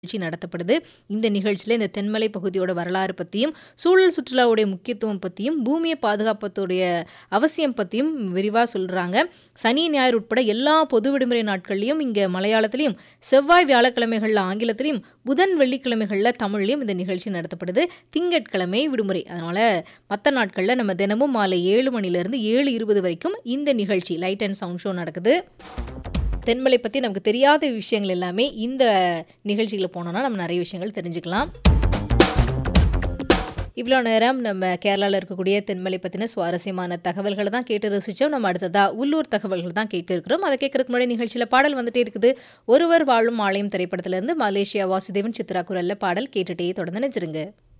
நிகழ்ச்சி நடத்தப்படுது இந்த நிகழ்ச்சியில் இந்த தென்மலை பகுதியோட வரலாறு பற்றியும் சூழல் சுற்றுலாவுடைய முக்கியத்துவம் பற்றியும் பூமியை பாதுகாப்பத்துடைய அவசியம் பற்றியும் விரிவாக சொல்கிறாங்க சனி ஞாயிறு உட்பட எல்லா பொது விடுமுறை நாட்கள்லையும் இங்கே மலையாளத்திலையும் செவ்வாய் வியாழக்கிழமைகளில் ஆங்கிலத்திலையும் புதன் வெள்ளிக்கிழமைகளில் தமிழ்லையும் இந்த நிகழ்ச்சி நடத்தப்படுது திங்கட்கிழமை விடுமுறை அதனால் மற்ற நாட்களில் நம்ம தினமும் மாலை ஏழு மணிலேருந்து ஏழு இருபது வரைக்கும் இந்த நிகழ்ச்சி லைட் அண்ட் சவுண்ட் ஷோ நடக்குது தென்மலை பற்றி நமக்கு தெரியாத விஷயங்கள் எல்லாமே இந்த நிகழ்ச்சிகளை போனோம்னா நம்ம நிறைய விஷயங்கள் தெரிஞ்சுக்கலாம் இவ்வளோ நேரம் நம்ம கேரளாவில் இருக்கக்கூடிய தென்மலை பற்றின சுவாரஸ்யமான தகவல்களை தான் கேட்டு ரசித்தோம் நம்ம அடுத்ததாக உள்ளூர் தகவல்கள் தான் கேட்க இருக்கிறோம் அதை கேட்கறதுக்கு முன்னாடி நிகழ்ச்சியில் பாடல் வந்துட்டே இருக்குது ஒருவர் வாழும் ஆலயம் திரைப்படத்திலிருந்து மலேசியா வாசுதேவன் சித்ரா குரலில் பாடல் கேட்டுட்டே தொடர்ந்து நினைச்சிருங்க